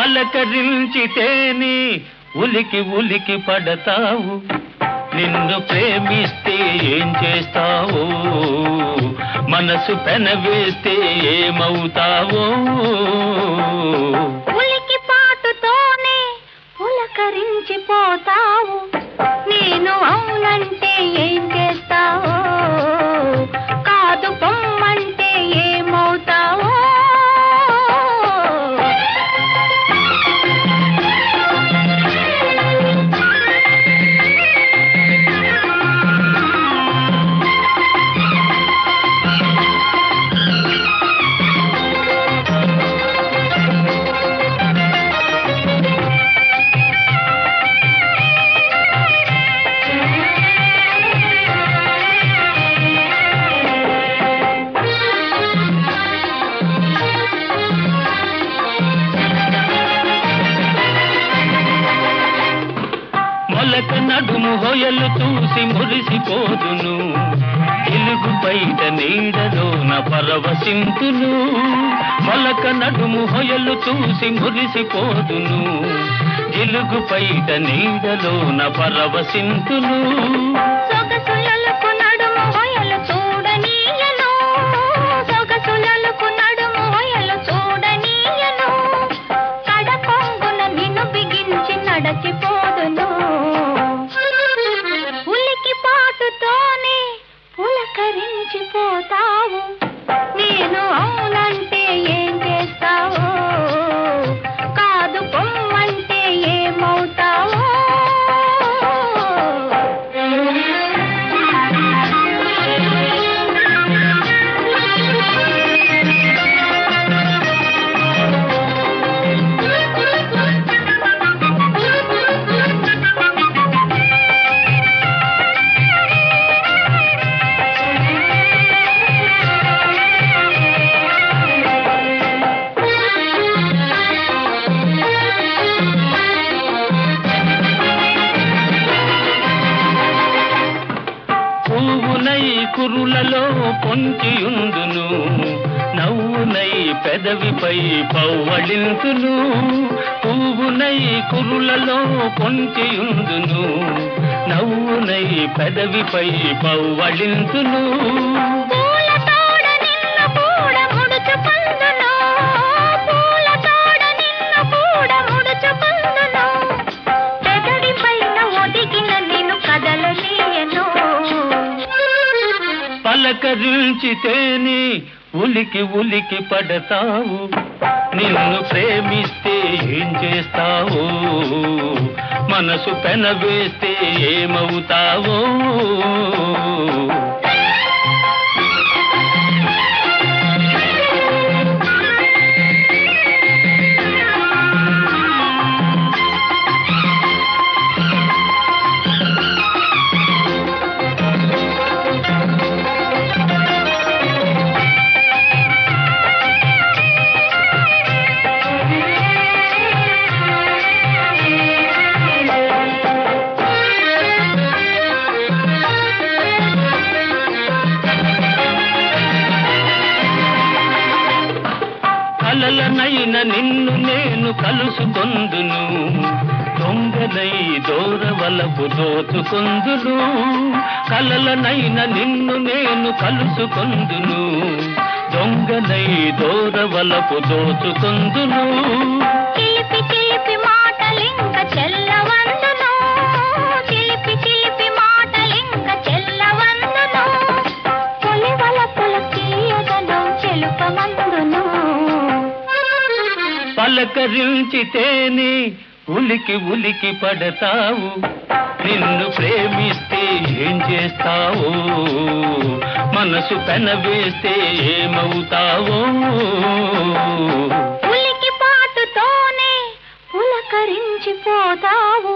పలకరించితేని ఉలికి ఉలికి పడతావు నిన్ను ప్రేమిస్తే ఏం చేస్తావో మనసు పెనవేస్తే ఏమవుతావో ఉలికి పాటుతోనే పులకరించిపోతావు నేను అవునంటే ఏం చేస్తావో కాదు పొమ్మంటే ఏమవుతావో మొలక నడుము హొయలు చూసి మురిసిపోదును ఇలుగు బయట నీడలోన పరవశింతును మొలక నడుము హొయలు చూసి మురిసిపోదును ఇలుగు బయట నీడలోన పరవశింతును సొగసులకు నడుము హొయలు చూడనీయను సొగసులకు నడుము హొయలు చూడనీయను కడకొంగున నిన్ను బిగించి నడచిపోదును ఉలికి పాటుతోనే పులకరించిపోతావు నేను అవునంటే ఏం చేస్తావో కాదు పొమ్మంటే ఏమవుతావో పువ్వునై కురులలో పొంచియుందును నవ్వునై పెదవిపై పవ్వళింతును పువ్వునై కురులలో పొంచియుందును నవ్వునై పెదవిపై పవ్వళింతును పూల తోడ నిన్ను కూడా ముడుచుకుందును పూల తోడ నిన్ను కూడా ముడుచుకుందును పెదడి పైన ఒదిగిన నిన్ను కదలనీయను పలకరించితేని ఉలికి ఉలికి పడతావు నిన్ను ప్రేమిస్తే ఏం చేస్తావో మనసు పెనవేస్తే ఏమవుతావో కలలనైన నిన్ను నేను కలుసుకొందును దొంగనై దూరవలపు దోచుకొందును కలలనైన నిన్ను నేను కలుసుకొందును దొంగనై దూరవలపు దోచుకొందును చిలిపి చిలిపి మాటలింక చెల్లవందును చిలిపి చిలిపి మాటలింక చెల్లవందును పొలివల పులకీయదను చెలుపమందును పలకరించితేని ఉలికి ఉలికి పడతావు నిన్ను ప్రేమిస్తే ఏం చేస్తావో మనసు పెనవేస్తే ఏమవుతావో ఉలికి పాటుతోనే పులకరించిపోతావు